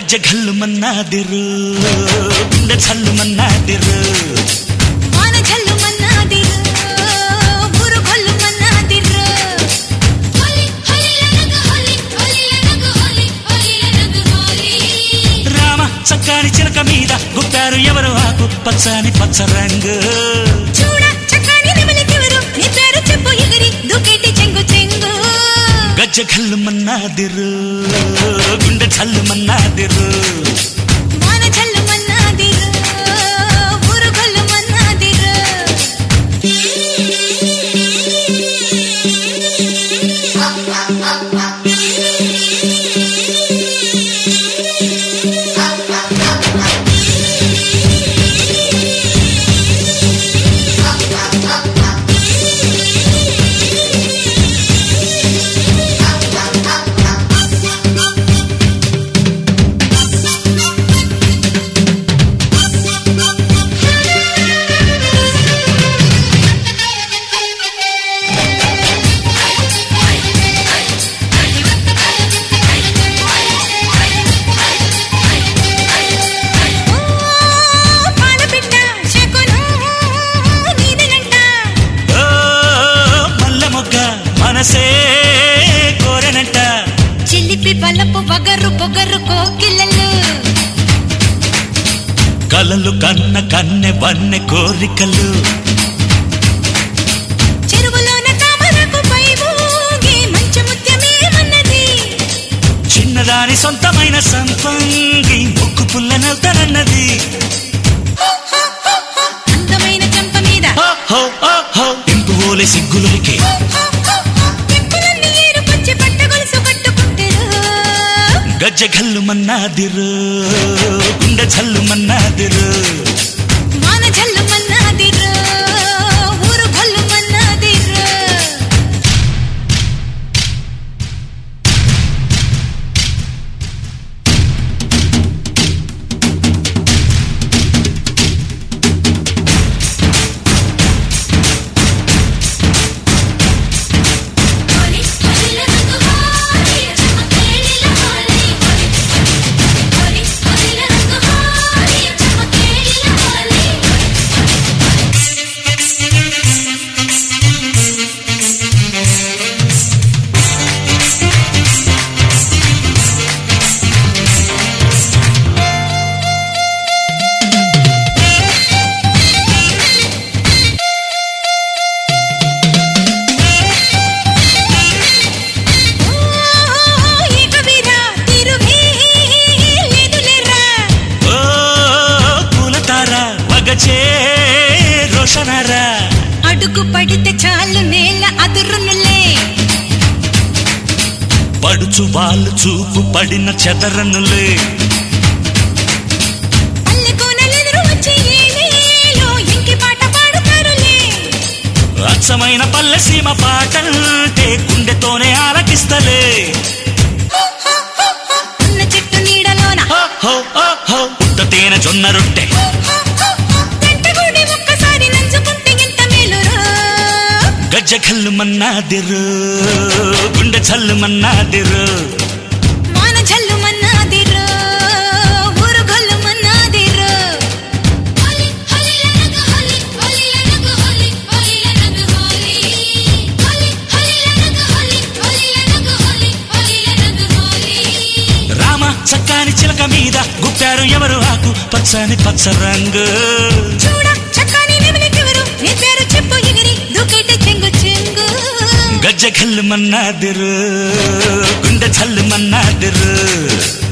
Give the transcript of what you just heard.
గజ్జ గల్లు మన్నాదిరు గుండె చల్లు మన్నాదిరు వాన జల్లు మన్నాదిరు ఊరు గొల్లు మన్నాదిరు హోలీ హోలీ లనగ హోలీ హోలీ లనగ హోలీ హోలీ లనగ హోలీ రామ చక్కని చిలక మీద గుప్పారు ఎవరు ఆకు పచ్చని పచ్చ రంగు చూడ చక్కని నెమలికెవరు నీ పేరు చెప్పు ఎగిరి దూకేటి చెంగు చెంగు గజ్జ గల్లు మన్నాదిరు గుండె చల్లు మన్నాదిరు వాన జల్లు మన్నాదిరు ఊరు గొల్లు మన్నాదిరు ఓ పాలపిట్ట శకునం నీదనంట ఓ మల్లె మొగ్గ మనసే కోరెనంట చిలిపి బలపు వగరు పొగరు కోకిలలు కలలు కన్న కన్నె వన్నె కోరికలు చెరువులోన తామరకు పై ఊగి మంచు ముత్యమేమన్నది చిన్నదాని సొంతమైన సంపంగి ముక్కు పుల్లనవుతానన్నది అందమైన చెంప మీద ఓహో ఓహో ఇంపు ఓలే సిగ్గులకి పెప్పులన్నీ ఏరుకొచ్చి పట్ట గొలుసు కట్టుకుంటారు గజ్జ గల్లు మన్నాదిరు గుండె చల్లు మన్నాదిరు వాన జల్లు మన్నాదిరు ఊరు గొల్లు మన్నాదిరు హోలీ హోలీ లనగ హోలీ చమకేళిల హోలీ హోలీ హోలీ లనగ హోలీ చమకేళిల హోలీ ఓ ఈ కవిరా తిరుగే లేదులేరా ఓ పూలతార మగచే రోషనారా అడుగు పడితే చాలు నేల అదురునులే పడుచు వాళ్ళు చూపు పడిన చెదరనులే పల్లె కోనలెదురు వచ్చి ఏలేలో ఇంకి పాట పాడుతారులే అచ్చమైన పల్లె సీమ పాటంటే గుండెతోనే ఆలకిస్తలే ఉన్న చెట్టు నీడలోన ఓహో ఓహో పుట్ట తేనె జొన్న రొట్టె గంటగూడి ఒక్కసారి నంచుకుంటే ఎంత మేలురా గజ్జ కల్లు మన్నాదిరు గుండె చల్లు మన్నాదిరు వాన జల్లు మన్నాదిరు ఊరు గొల్లు మన్నాదిరు హోలీ హోలీ లనగ హోలీ హోలీ లనగ హోలీ హోలీ లనగ హోలీ హోలీ హోలీ లనగ హోలీ హోలీ లనగ హోలీ హోలీ లనగ హోలీ రామ చక్కని చిలక మీద గుప్పారు ఎవరు ఆకు పచ్చని పచ్చ రంగు చూడ చక్కని నెమలికెవరు నీ పేరు చెప్పు ఎగిరి దూకేటి చెంగు చెంగు గజ్జ కల్లు మన్నాదిరు గుండె చల్లు మన్నాదిరు